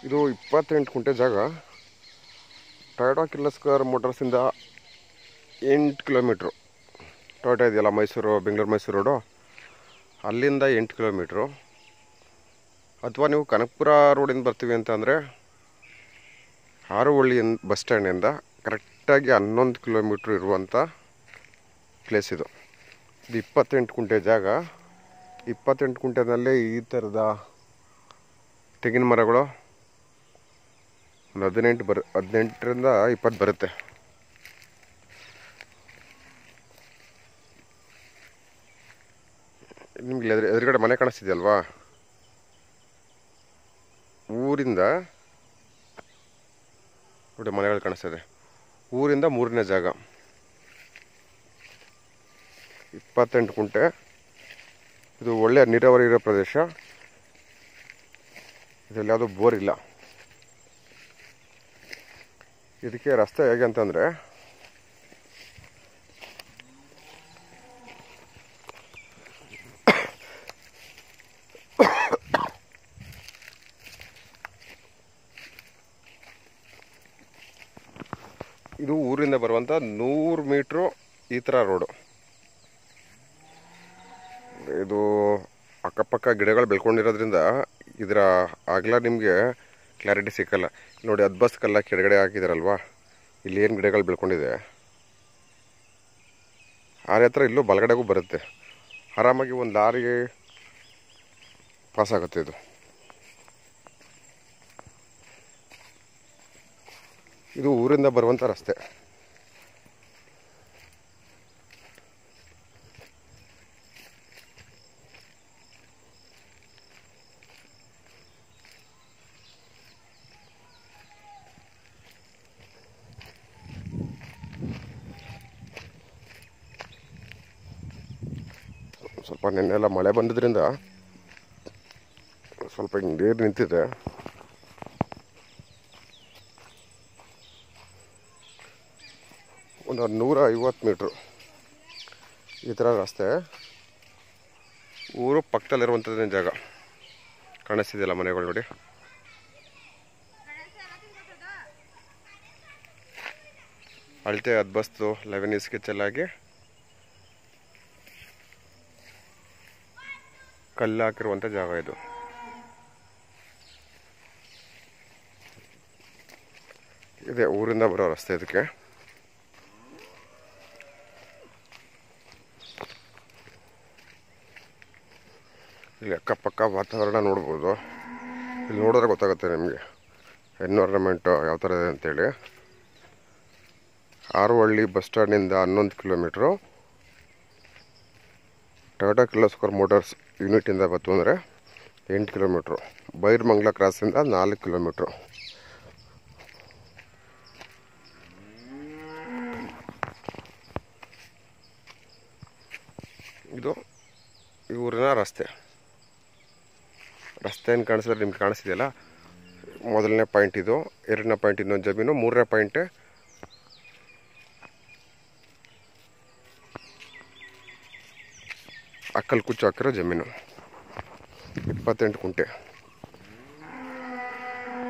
ಇದು ಇಪ್ಪತ್ತೆಂಟು ಕುಂಟೆ ಜಾಗ ಟೊಯೋಟಾ ಕಿರ್ಲಸ್ಕರ್ ಮೋಟರ್ಸಿಂದ ಎಂಟು ಕಿಲೋಮೀಟ್ರು ಟೊಯೋಟಾ ಇದೆಯಲ್ಲ ಮೈಸೂರು ಬೆಂಗಳೂರು ಮೈಸೂರು ರೋಡು ಅಲ್ಲಿಂದ ಎಂಟು ಕಿಲೋಮೀಟ್ರು ಅಥವಾ ನೀವು ಕನಕಪುರ ರೋಡಿಂದ ಬರ್ತೀವಿ ಅಂತ ಅಂದರೆ ಹಾರೋಹಳ್ಳಿ ಬಸ್ ಸ್ಟ್ಯಾಂಡಿಂದ ಕರೆಕ್ಟಾಗಿ ಹನ್ನೊಂದು ಕಿಲೋಮೀಟ್ರ್ ಇರುವಂಥ ಪ್ಲೇಸ್ ಇದು ಇದು ಇಪ್ಪತ್ತೆಂಟು ಕುಂಟೆ ಜಾಗ ಇಪ್ಪತ್ತೆಂಟು ಕುಂಟೆನಲ್ಲಿ ಈ ಥರದ ತೆಂಗಿನ ಮರಗಳು ಒಂದು ಹದಿನೆಂಟು ಬರ್ ಹದಿನೆಂಟರಿಂದ ಇಪ್ಪತ್ತು ಬರುತ್ತೆ ನಿಮಗೆ ಎದುರು ಎದುರುಗಡೆ ಮನೆ ಕಾಣಿಸ್ತಿದೆಯಲ್ವಾ ಊರಿಂದ ನೋಡಿ ಮನೆಗಳು ಕಾಣಿಸ್ತದೆ ಊರಿಂದ ಮೂರನೇ ಜಾಗ ಇಪ್ಪತ್ತೆಂಟು ಕುಂಟೆ ಇದು ಒಳ್ಳೆಯ ನೀರಾವರಿ ಇರೋ ಪ್ರದೇಶ ಇದರಲ್ಲಿ ಯಾವುದೂ ಬೋರ್ ಇಲ್ಲ ಇದಕ್ಕೆ ರಸ್ತೆ ಹೇಗೆ ಅಂತಂದರೆ ಇದು ಊರಿಂದ ಬರುವಂಥ ನೂರು ಮೀಟ್ರು ಈ ಥರ ರೋಡು ಇದು ಅಕ್ಕಪಕ್ಕ ಗಿಡಗಳು ಬೆಳ್ಕೊಂಡಿರೋದ್ರಿಂದ ಇದರ ಆಗಲ ನಿಮಗೆ ಕ್ಲಾರಿಟಿ ಸಿಕ್ಕಲ್ಲ ನೋಡಿ ಅದ್ಬಸ್ ಕಲ್ಲ ಕೆಳಗಡೆ ಹಾಕಿದಾರಲ್ವಾ ಇಲ್ಲಿ ಏನು ಗಿಡಗಳು ಬೆಳ್ಕೊಂಡಿದೆ ಆ ಹತ್ರ ಇಲ್ಲೂ ಬಲಗಡೆಗೂ ಬರುತ್ತೆ ಆರಾಮಾಗಿ ಒಂದು ಲಾರಿಗೆ ಪಾಸ್ ಆಗುತ್ತೆ ಇದು ಇದು ಊರಿಂದ ಬರುವಂಥ ರಸ್ತೆ ಸ್ವಲ್ಪ ನೆನ್ನೆಲ್ಲ ಮಳೆ ಬಂದಿದ್ರಿಂದ ಸ್ವಲ್ಪ ಹಿಂಗೆ ನೀರು ನಿಂತಿದೆ ಒಂದು ನೂರ ಐವತ್ತು ಮೀಟ್ರು ಈ ಥರ ರಸ್ತೆ ಊರು ಪಕ್ಕದಲ್ಲಿರುವಂಥದ್ದೇ ಜಾಗ ಕಾಣಿಸ್ತಿದೆಯಲ್ಲ ಮನೆಗಳು ನೋಡಿ ಅಳತೆ ಅದ್ಬಸ್ತು ಲೆವೆನ್ ಸ್ಕೆಚಲ್ಲಾಗಿ ಕಲ್ಲು ಹಾಕಿರುವಂಥ ಜಾಗ ಇದು ಇದೆ ಊರಿಂದ ಬರೋ ರಸ್ತೆ ಇದಕ್ಕೆ ಇಲ್ಲಿ ಅಕ್ಕಪಕ್ಕ ವಾತಾವರಣ ನೋಡ್ಬೋದು ಇಲ್ಲಿ ನೋಡಿದ್ರೆ ಗೊತ್ತಾಗುತ್ತೆ ನಿಮಗೆ ಎನ್ವೈರನ್ಮೆಂಟು ಯಾವ ಥರ ಇದೆ ಅಂತೇಳಿ ಆರುವಳ್ಳಿ ಬಸ್ ಸ್ಟ್ಯಾಂಡಿಂದ ಹನ್ನೊಂದು ಕಿಲೋಮೀಟ್ರು ಟೊಯೋಟಾ ಕಿರ್ಲೋಸ್ಕರ್ ಮೋಟರ್ಸ್ ಯೂನಿಟಿಂದ ಬತ್ತು ಅಂದರೆ ಎಂಟು ಕಿಲೋಮೀಟ್ರು ಬೈರ್ಮಂಗ್ಲ ಕ್ರಾಸಿಂದ ನಾಲ್ಕು ಕಿಲೋಮೀಟ್ರು ಇದು ಈ ಊರಿನ ರಸ್ತೆ ರಸ್ತೆ ಏನು ಕಾಣಿಸಿದ್ರೆ ನಿಮ್ಗೆ ಕಾಣಿಸ್ತಿದೆಯಲ್ಲ ಮೊದಲನೇ ಪಾಯಿಂಟ್ ಇದು ಎರಡನೇ ಪಾಯಿಂಟ್ ಇನ್ನೊಂದು ಜಮೀನು ಮೂರನೇ ಪಾಯಿಂಟ್ ಅಕ್ಕಲ್ ಕುಚ್ಚು ಹಾಕಿರೋ ಜಮೀನು ಇಪ್ಪತ್ತೆಂಟು ಕುಂಟೆ